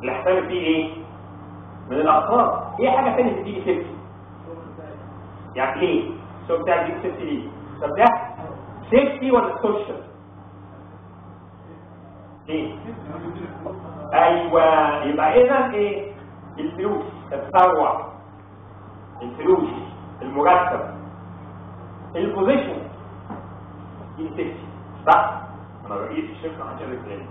اللي احتمل فيه ايه من الاخطار ايه حاجه ثانيه تديني سيفتي يعني ليه الشغل بتاعك دي سيفتي ليه طب ده سيفتي ولا سوشيال ايه ايوه يبقى اذا ايه الفلوس الثروه الفلوس المرتب البوزيشن دي سيفتي صح انا رئيس الشركه عشان الفلاني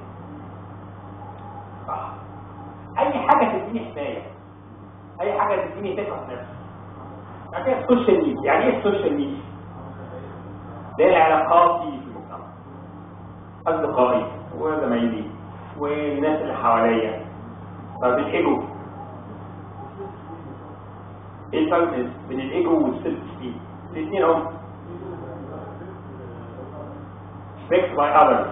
صح اي حاجه تديني حمايه اي حاجه تديني ثقه في نفسي بعد كده السوشيال ميديا يعني ايه السوشيال ميديا ده علاقاتي في المجتمع اصدقائي وزمايلي والناس اللي حواليا طب الايجو ايه الفرق بين الايجو والسيلف ستيم الاثنين هم respect by others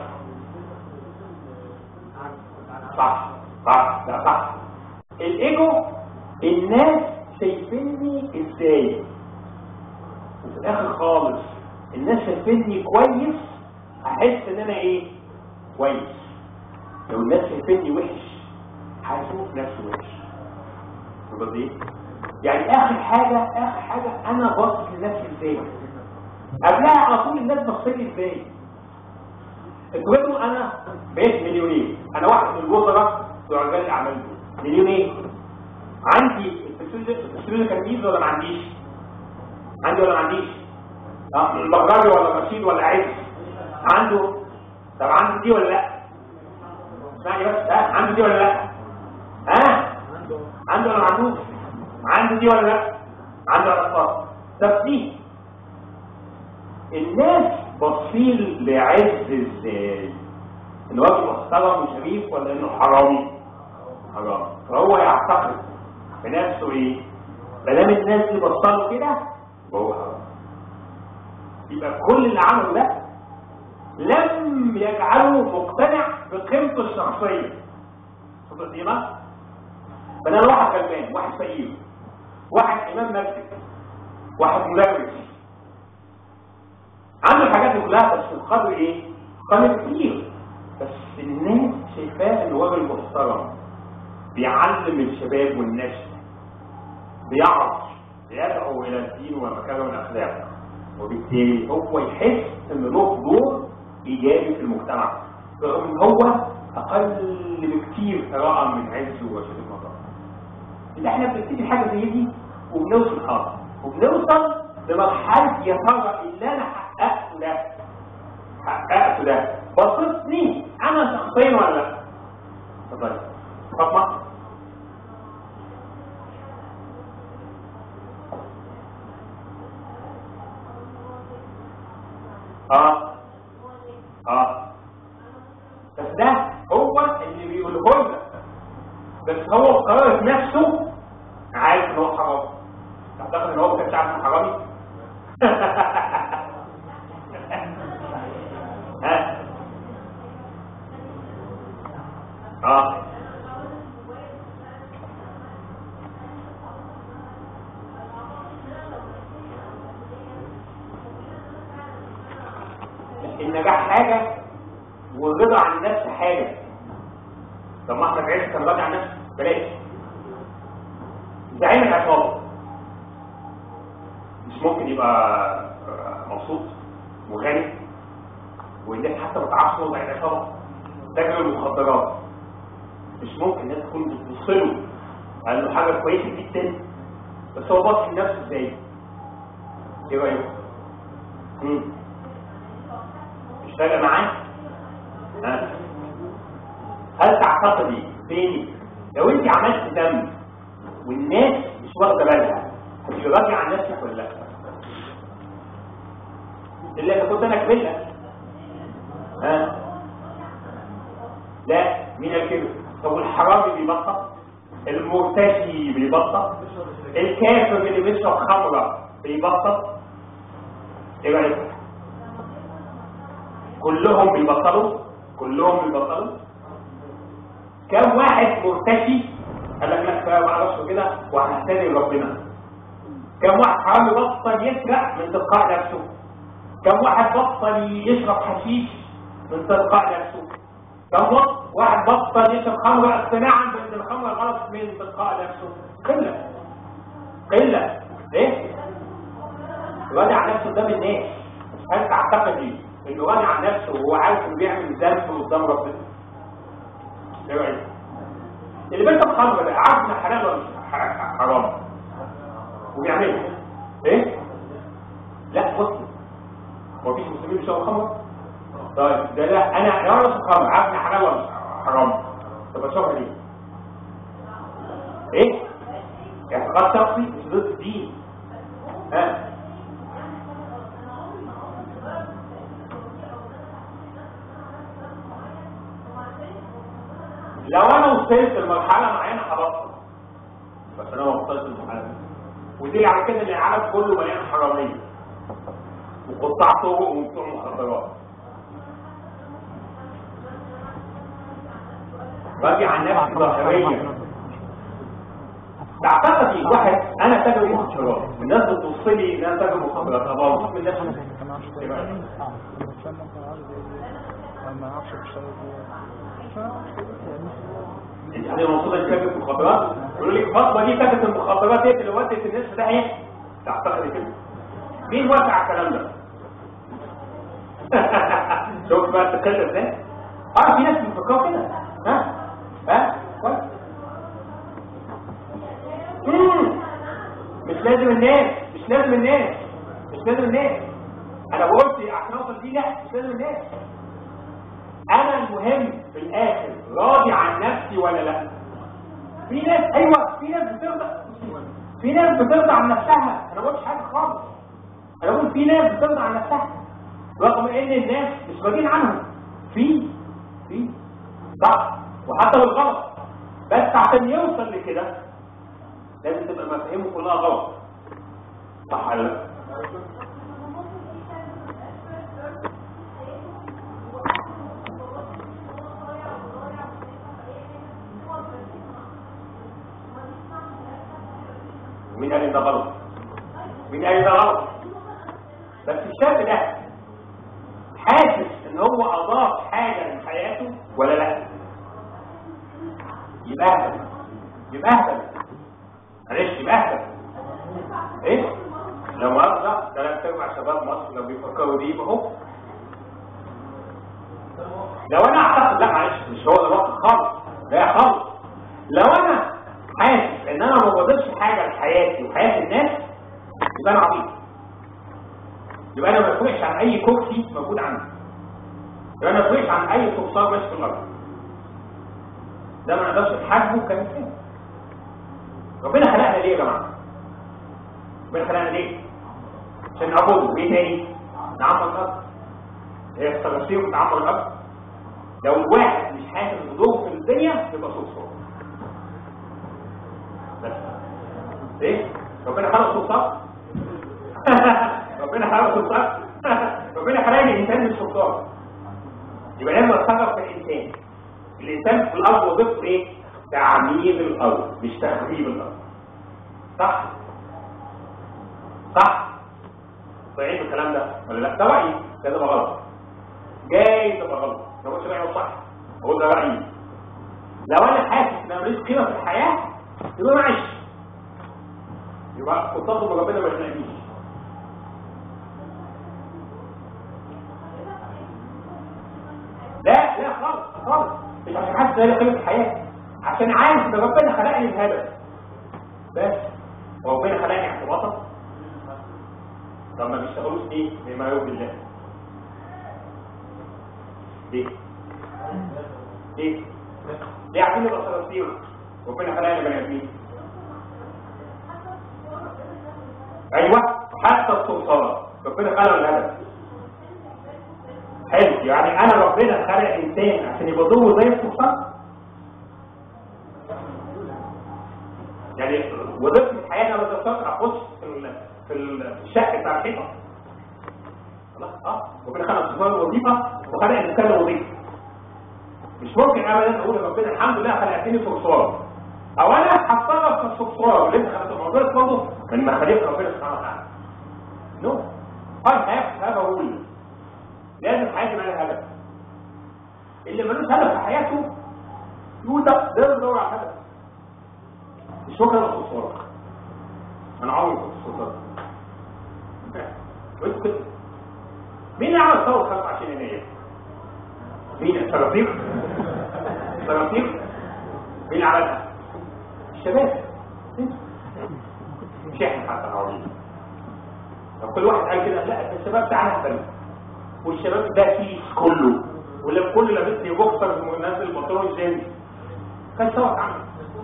صح صح لا صح الايجو الناس شايفيني ازاي وفي الاخر خالص الناس شايفيني كويس هحس ان انا ايه كويس لو الناس شايفيني وحش هشوف نفسي وحش تقصد ايه يعني اخر حاجه اخر حاجه انا باصص لنفسي ازاي قبلها على طول الناس بصلي ازاي افرضوا انا بقيت مليونير انا واحد من الوزراء بتوع رجال الاعمال دول مليونير عندي الفلوس كان ولا ما عنديش عندي ولا ما عنديش اه البجاري ولا رشيد ولا عز عنده طب عنده دي ولا لا اسمعني بس ها عنده دي ولا لا ها عنده ولا ما عندوش عنده دي ولا لا عنده علاقات طب دي الناس بصيل لعز ازاي ان هو محترم وشريف ولا انه حرامي حرام فهو يعتقد في نفسه ايه ما دام الناس اللي بصله كده وهو حرام يبقى كل اللي عمله ده لم يجعله مقتنع بقيمته الشخصيه صدق قيمه فانا واحد غلبان واحد فقير واحد امام مسجد واحد مدرس عنده الحاجات دي كلها بس القدر ايه قدر كتير بس الناس شايفاه ان هو راجل محترم بيعلم الشباب والنشء بيعرف يدعو الى الدين ومكانه الاخلاق وبالتالي هو يحس ان له دور ايجابي في المجتمع رغم ان هو اقل بكتير ثراء من عز وشد المطار اللي احنا بنبتدي حاجه زي دي وبنوصل حاضر وبنوصل لمرحله يا ترى اللي انا حققته ده حققته ده بسطني انا شخصيا ولا لا اتفضل فاطمه اه اه بس ده هو اللي بيقوله لنا بس هو قرر نفسه عارف ان هو حرام تعتقد ان هو ما كانش عارف انه حرامي ها اه النجاح حاجة والرضا عن النفس حاجة طب ما احمد عيسى كان راضي عن نفسه بلاش زعيم العصابة مش ممكن يبقى مبسوط وغني والناس حتى ما تعرفش هو زعيم العصابة تاجر المخدرات مش ممكن الناس تكون بتبص له قال له حاجة كويسة جدا بس هو باص لنفسه ازاي؟ ايه رأيك؟ مم. مش فارق معاه ها هل تعتقدي تاني لو انت عملت ذنب والناس مش واخده بالها هتبقى راضي عن نفسك ولا لا الا اذا كنت انا كبيرها ها لا مين الكبر طب الحرامي بيبطل المرتشي بيبطل الكافر اللي بيشرب خمره بيبطل ايه رايك كلهم بيبطلوا كلهم بيبطلوا كم واحد مرتشي قال لك لا كفايه ما اعرفش كده وهنستني ربنا كم واحد حرام يبطل يسرق من تلقاء نفسه كم واحد بطل يشرب حشيش من تلقاء نفسه طب واحد بطل يشرب خمر اقتناعا بان الخمر غلط من تلقاء نفسه قله قله ليه؟ راضي عن نفسه قدام الناس هل تعتقد ايه؟ انه راضي عن نفسه وهو عارف انه بيعمل ذنب قدام ربنا ايه رايك؟ اللي بيشرب خمر ده عارف انها حلال ولا مش حرام وبيعملها ايه؟ لا مسلم هو مفيش مسلمين بيشربوا خمر؟ طيب ده لا انا انا بشرب خمر عارف انها حلال ولا مش حرام؟ طب اشربها ليه؟ ايه؟ اعتقاد شخصي مش ضد الدين ها لو انا وصلت لمرحله معينه هبطل بس انا ما وصلتش للمرحله دي ودي على كده ان العالم كله مليان حراميه وقطاع طرق وبتوع مخدرات راجع عن نفسي ظاهريا تعتقد ايه واحد انا تاجر مخدرات الناس بتوصل لي ان انا تاجر مخدرات ابقى مبسوط من نفسي ما اعرفش اشتغل انت عايز مبسوطه انك تاجر مخدرات يقول لك فاطمه دي تاجر المخدرات ديت اللي ودت الناس في داهيه تعتقد كده مين وافق على الكلام ده شوف بقى تتكلم ازاي اه في ناس بيفكروا كده ها ها كويس مم. مش لازم الناس مش لازم الناس مش لازم الناس انا قلت عشان اوصل دي لا مش لازم الناس انا المهم في الاخر راضي عن نفسي ولا لا في ناس ايوه في ناس بترضى في ناس بترضى عن نفسها انا ما قلتش حاجه خالص انا بقول في ناس بترضى عن نفسها رغم ان الناس مش راضيين عنهم في في صح وحتى بالغلط بس عشان يوصل لكده لازم تبقى مفاهيمه كلها غلط صح ولا لا مين قال ان ده غلط مين قال ان ده غلط بس الشاب ده حاسس ان هو اضاف حاجه لحياته ولا لا يبقى اهبل يبقى اهبل معلش يبقى اهبل ايه لو مؤاخذه ثلاث ارباع شباب مصر لو بيفكروا دي يبقى هو لو انا اعتقد لا معلش مش هو الوقت خالص لا خالص لو انا حاسس ان انا ما بضيفش حاجه لحياتي وحياه الناس يبقى انا عبيط يبقى انا ما بفرقش عن اي كرسي موجود عندي يبقى انا ما بفرقش عن اي صرصار ماشي في الارض ده ما نقدرش نحاسبه كانسان ربنا خلقنا ليه يا جماعه ربنا خلقنا ليه عشان نعبده ايه تاني نعمر الارض هي الصراصير بتعمر الارض لو الواحد مش حاسس بدوره في الدنيا يبقى صرصار بس ايه ربنا خلق صرصار ربنا خلق صرصار ربنا خلق الانسان مش صرصار يبقى لازم نتصرف في الانسان الانسان في الارض وظيفته ايه تعمير الارض مش تخريب الارض صح صح صحيح الكلام ده ولا لا ده رايي ده ده غلط جاي تبقى غلط ما قلتش رايي صح هو ده رايي لو انا حاسس ان ماليش قيمه في الحياه يبقى معيش يبقى اتصل بربنا ما يخلقنيش لا لا خالص خالص مش عشان حاسس ان قيمه الحياه عشان عارف ان ربنا خلقني بهدف بس وربنا خلقني اعتباطا طب ما بيشتغلوش ليه بما يرضي الله ليه ليه ليه عايزين نبقى صراصير ربنا خلقنا بني ادمين ايوه حتى الصرصار ربنا خلق الهدف حلو يعني انا ربنا خلق انسان عشان يبقى دوره زي الصرصار يعني وظيفه الحياه انا لو اخش في في الشق بتاع الحيطه خلاص اه ربنا خلق الصرصار وظيفه وخلق الانسان وظيفه مش ممكن ابدا اقول ربنا الحمد لله خلقتني صرصار او انا هتصرف في الصرصار اللي انت خلقت الموضوع برضه من مخاليق ربنا سبحانه وتعالى نو I have have a rule لازم حياتي بقى لها هدف اللي ملوش هدف في حياته يودا ده بيدور على هدف الشكر والخساره انا عمري كنت خساره وانت كنت مين اللي عمل ثوره 25 يناير؟ مين الصراصير؟ الصراصير؟ مين اللي عملها؟ الشباب انتوا. مش احنا حتى العربيين لو كل واحد قال كده لا الشباب تعالى اهبل والشباب ده كيس كله واللي كل لابس لي بوكسر ونازل بنطلون جينز كان سوا اتعمل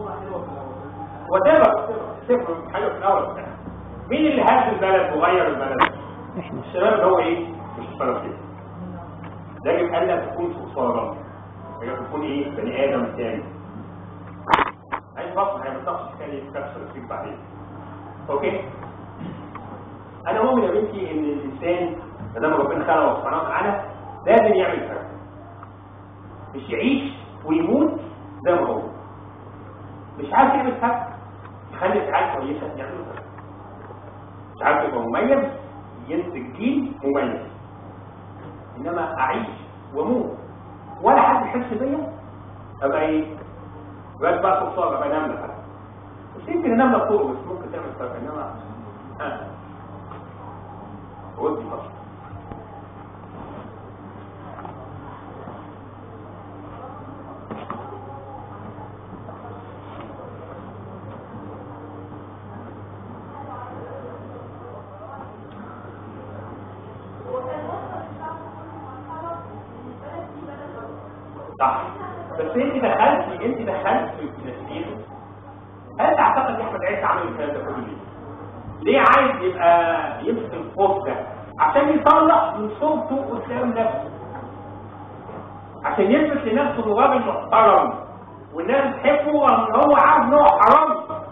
وتابع صفر حاجه في الاول مين اللي هز البلد وغير البلد؟ احنا الشباب اللي هو ايه؟ مش الفلسطيني يجب الا تكون سكسارا يجب تكون ايه؟ بني ادم تاني عايز بص هي بتطلعش تاني يتكسر فيك بعدين اوكي؟ انا مؤمن يا بنتي ان الانسان ما دام ربنا خلقه سبحانه وتعالى لازم يعمل فرق مش يعيش ويموت زي ما هو مش عارف يعمل فرق يخلي الحياه كويسه يعمل فرق مش عارف يبقى مميز ينتج جيل مميز انما اعيش واموت ولا حد يحس بيا ابقى ايه؟ بقى بقى صفار ابقى نمله حتى بس يمكن النمله فوق بس ممكن تعمل فرق انما ها ودي فصل صح بس انت دخلتي انت دخلت في نفسيته هل تعتقد يا احمد عيسى عامل الكلام ده كله ليه؟ ليه عايز يبقى يمسك الخوف ده؟ عشان يطلع من صورته قدام نفسه عشان يثبت لنفسه انه راجل محترم والناس تحبه ان هو عارف ان هو حرام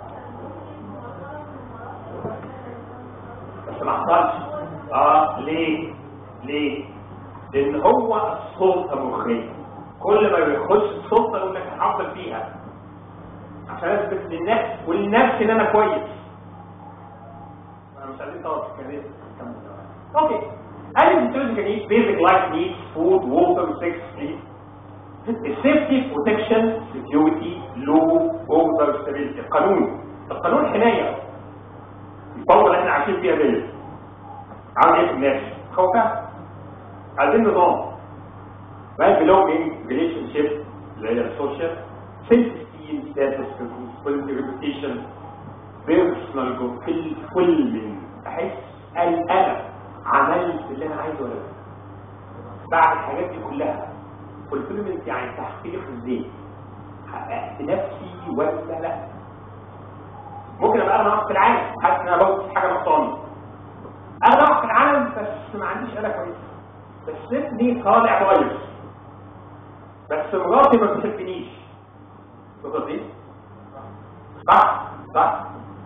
بس ما حصلش اه ليه؟ ليه؟ لان هو السلطه مخيه كل ما بيخش السلطه يقول لك هفضل فيها عشان اثبت للنفس وللنفس ان انا كويس انا مش عايزين طبعا كده اوكي انا الفيزيولوجيكال نيدز بيزك لايف نيدز فود ووتر سكس سليب السيفتي بروتكشن سكيورتي لو اوردر ستابيلتي القانون القانون حمايه الفوضى اللي احنا عايشين فيها دي عامل ايه في الناس خوفها عايزين نظام well belonging relationship اللي هي السوشيال self esteem status responsibility reputation personal goal كل كل من احس قال انا عملت اللي انا عايزه ولا لا بعد الحاجات دي كلها fulfillment يعني تحقيق الذات حققت نفسي ولا لا ممكن ابقى اغنى واحد في العالم حاسس ان انا بوصل حاجه نقصاني اغنى واحد في العالم بس ما عنديش اله كويسه بس ابني طالع بايظ بس مراتي ما بتحبنيش تقصد ايه؟ صح صح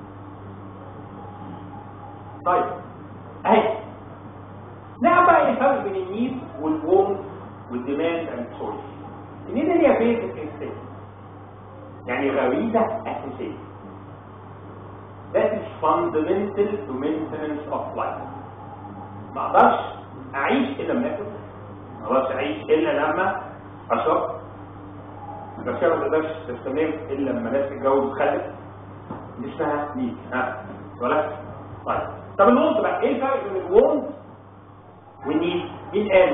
طيب اهي نعم بقى ايه الفرق بين النيد والوونت والديماند اند تشويس النيد هي بيزك انستنت يعني غريزه اساسيه that is fundamental to maintenance of life ما اقدرش اعيش الا لما اكل ما اقدرش اعيش الا لما اشرب البشره ما تقدرش تستمر الا لما الناس تتجوز وتخلف دي اسمها نيد ها ولا طيب طب الوونت بقى ايه الفرق بين الوونت والنيد مين قال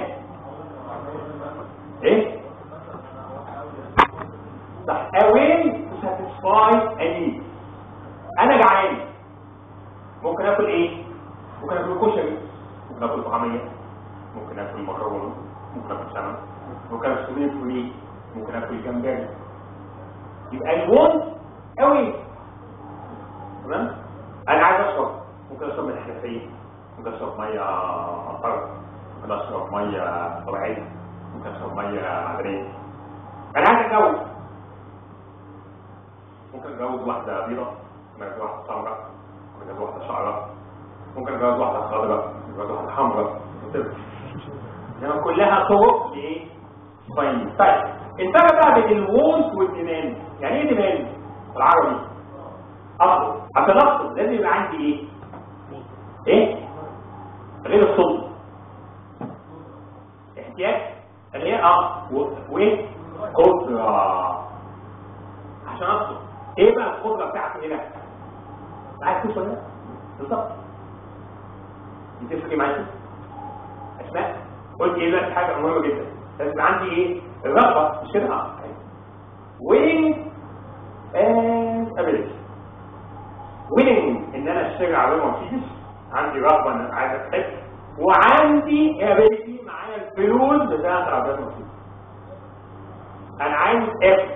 ايه صح اوين to satisfy a need انا جعان ممكن اكل ايه ممكن اكل كشري ممكن اكل طعميه ممكن اكل مكرونه ممكن اكل سمك ممكن اكل سمين فوليه ممكن اكل جمبري يبقى الوونت قوي تمام انا عايز اشرب ممكن اشرب من الحنفيه ممكن اشرب ميه مطر ممكن اشرب ميه طبيعيه ممكن اشرب ميه معدنيه انا عايز اتجوز ممكن اتجوز واحده بيضاء ممكن اتجوز واحده سمراء ممكن اتجوز واحده شعراء ممكن اتجوز واحده خضراء ممكن اتجوز واحده حمراء وكده انما كلها طرق لايه؟ طيب طيب الفرق بقى بين الوونت والديماند يعني ايه ديماند بالعربي اطلب عشان اطلب لازم يبقى عندي ايه ايه غير الصلب احتياج اللي هي اه و- وقدرة عشان اقصد ايه بقى القدرة بتاعتي هنا عايز توصل هنا بالظبط دي تفرق معاكي اسماء قلت ايه دلوقتي حاجه مهمه جدا لازم عندي ايه الرغبه مش كده اه وين and ability willing ان انا اشتغل على مرسيدس عندي رغبه ان انا عايز اتحب وعندي ability معايا الفلوس بتاعت عربيات مرسيدس انا عايز اكل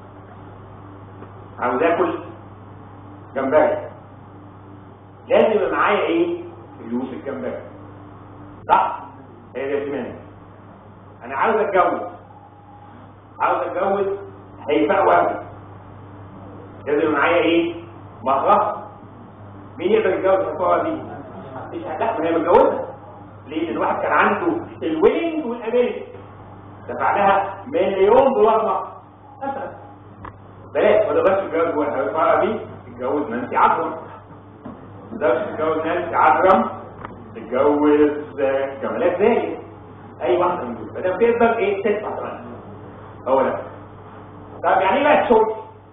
عاوز اكل جمبري لازم يبقى معايا ايه فلوس الجمبري صح هي دي السمانة انا عاوز اتجوز عاوز اتجوز هيفاء وهبي لازم يبقى معايا ايه مهرها مين يقدر يتجوز هيفاء وهبي مش لا ما هي متجوزه ليه لان الواحد كان عنده الوينج والامريكا دفع لها مليون دولار مصر مثلا بلاش ما تقدرش تتجوز هيفاء وهبي تتجوز نانسي عجرم ما تقدرش تتجوز نانسي عجرم تتجوز جمالات زاهد اي واحده من دول فده بتقدر ايه تدفع كمان هو ده طب يعني ايه بقى الشغل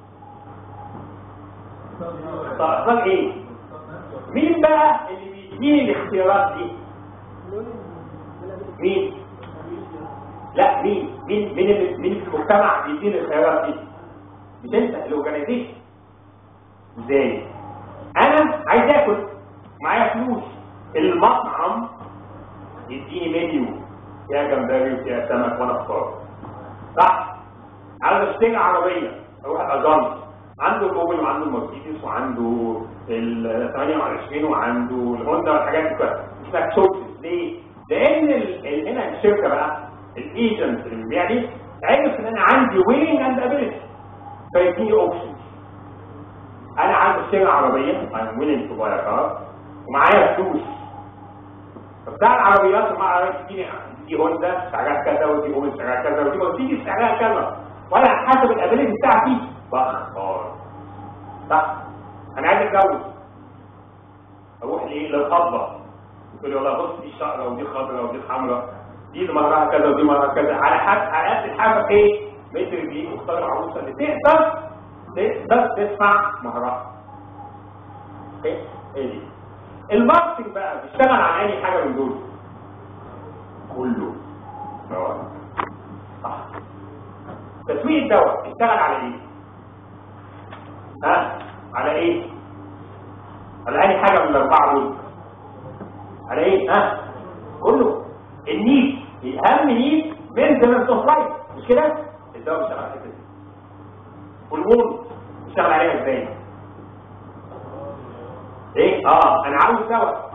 طب اختار ايه مين بقى اللي بيديني الاختيارات دي مين لا مين مين مين اللي مين في المجتمع بيديني الاختيارات دي مش انت الاورجنايزيشن ازاي انا عايز اكل معايا فلوس المطعم يديني منيو فيها جمبري وفيها سمك وانا اختار صح عايز اشتري عربيه اروح الاجانس عنده الاوبل وعنده المرسيدس وعنده ال 28 وعنده الهوندا والحاجات دي كلها اسمها تشويسز ليه؟ لان ال- ال- هنا الشركه بقى الايجنت اللي بيبيع لي عرف ان انا عندي وينج اند ابيلتي فيديني اوبشنز انا عايز اشتري عربيه I'm willing to buy a car ومعايا فلوس فبتاع العربيات ومع عربيات دي دي هوندا سعرها كذا ودي اوبل سعرها كذا ودي مرسيدس سعرها كذا وانا حسب الابيلتي بتاعتي بختار صح انا عايز اتجوز اروح ليه للخطبه تقول لي والله بص دي شقره ودي خضراء ودي حمراء دي اللي مهرها كذا ودي مهرها كذا على حسب على قد الحاجه ايه متر دي واختار العروسه اللي تقدر تقدر تدفع مهرها اوكي ايه دي الماركتنج بقى بيشتغل على اي حاجه من دول كله مواد صح تسويق الدواء بيشتغل على ايه ها على ايه على اي حاجه من الاربعه دول على ايه ها كله النيد اهم نيد مينتنس اوف لايف مش كده الدواء بيشتغل على كده والمول بيشتغل عليها ازاي ايه اه انا عاوز دواء